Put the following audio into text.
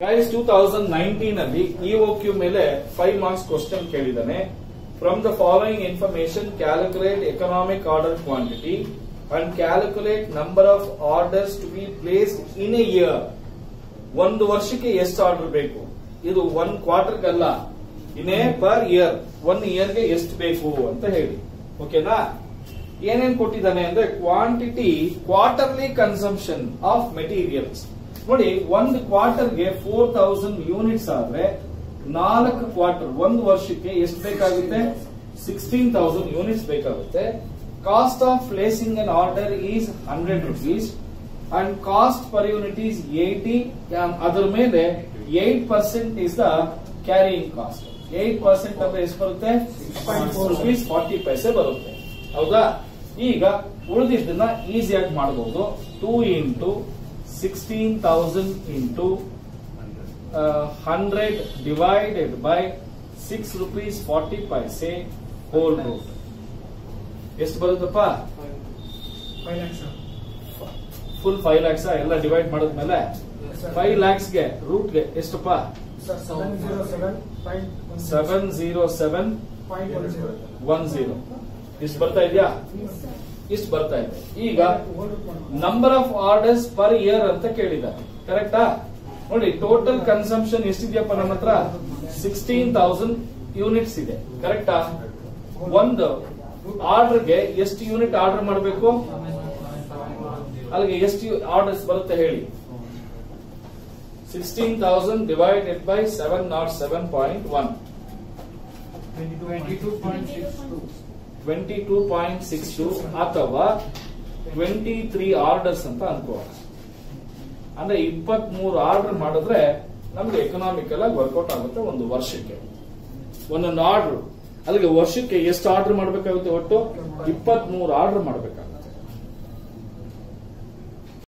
guys two thousand nineteen ಅಲ್ಲಿ EOQ ಮೇಲೆ five marks question ಕೇಳಿದ್ದಾನೆ from the following information calculate economic order quantity and calculate number of orders to be place in a year ಒಂದು ವರ್ಷಕ್ಕೆ ಎಷ್ಟು order ಬೇಕು ಇದು one ಕ್ವಾರ್ಟರ್ಗಲ್ಲ ಇನ್ನೇ per year one ಇಯರ್ಗೆ ಎಷ್ಟು ಬೇಕು ಅಂತ ಹೇಳಿ ಓಕೆನಾ ಏನೇನ್ ಕೊಟ್ಟಿದ್ದಾನೆ ಅಂದ್ರೆ quantity quarterly consumption of materials ನೋಡಿ ಒಂದು ಕ್ವಾರ್ಟರ್ಗೆ ಫೋರ್ ತೌಸಂಡ್ ಯೂನಿಟ್ಸ್ ಆದ್ರೆ ನಾಲ್ಕು ಕ್ವಾರ್ಟರ್ ಒಂದು ವರ್ಷಕ್ಕೆ ಎಷ್ಟು ಬೇಕಾಗುತ್ತೆ ಸಿಕ್ಸ್ಟೀನ್ ತೌಸಂಡ್ ಯೂನಿಟ್ಸ್ ಬೇಕಾಗುತ್ತೆ cost of placing an order is hundred rupees and cost per unit is eighty ಅದರ ಮೇಲೆ eight percent is the carrying cost eight percent ಅಂದ್ರೆ ಎಷ್ಟು ಬರುತ್ತೆ ರುಪೀಸ್ ಫಾರ್ಟಿ ಪೈಸೆ ಬರುತ್ತೆ ಹೌದಾ ಈಗ ಉಳಿದಿದ್ದನ್ನ ಈಸಿಯಾಗಿ ಮಾಡಬಹುದು two into sixteen thousand into hundred divided by six rupees forty paise whole root ಎಷ್ಟು ಬರುತ್ತಪ್ಪ ಫುಲ್ ಫೈವ್ ಲ್ಯಾಕ್ಸ್ ಎಲ್ಲ ಡಿವೈಡ್ ಮಾಡಿದ್ಮೇಲೆ ಫೈವ್ ಲ್ಯಾಕ್ಸ್ಗೆ ರೂಟ್ಗೆ ಎಷ್ಟಪ್ಪ seven zero seven one zero ಇಷ್ಟು ಬರ್ತಾ ಇದೆಯಾ ಇಷ್ಟು ಬರ್ತಾ ಇದೆ ಈಗ number of orders per year ಅಂತ ಕೇಳಿದ್ದಾರೆ ಕರೆಕ್ಟಾ ನೋಡಿ ಟೋಟಲ್ ಕನ್ಸಂಪ್ಷನ್ ಎಷ್ಟಿದೆಯಪ್ಪ ನಮ್ಮ ಹತ್ರ ಸಿಕ್ಸ್ಟೀನ್ ತೌಸಂಡ್ ಯೂನಿಟ್ಸ್ ಇದೆ ಕರೆಕ್ಟಾ ಒಂದು ಆರ್ಡರ್ಗೆ ಎಷ್ಟು ಯೂನಿಟ್ ಆರ್ಡರ್ ಮಾಡಬೇಕು ಅಲ್ಲಿಗೆ ಎಷ್ಟು ಆರ್ಡರ್ಸ್ ಬರುತ್ತೆ ಹೇಳಿ sixteen thousand divided by seven not seven point one twenty two point six two ಅಥವಾ ಟ್ವೆಂಟಿ ತ್ರೀ ಆರ್ಡರ್ಸ್ ಅಂತ ಅನ್ಕೋಣ ಅಂದ್ರೆ ಇಪ್ಪತ್ತ್ ಮೂರು ಆರ್ಡರ್ ಮಾಡಿದ್ರೆ ನಮ್ಗೆ ಎಕನಾಮಿಕಲ್ ಆಗಿ ವರ್ಕೌಟ್ ಆಗುತ್ತೆ ಒಂದು ವರ್ಷಕ್ಕೆ ಒಂದೊಂದು ಆರ್ಡರ್ ಅಲ್ಲಿಗೆ ವರ್ಷಕ್ಕೆ ಎಷ್ಟು ಆರ್ಡರ್ ಮಾಡಬೇಕಾಗುತ್ತೆ ಒಟ್ಟು ಇಪ್ಪತ್ತ್ ಮೂರು ಆರ್ಡರ್ ಮಾಡಬೇಕಾಗುತ್ತೆ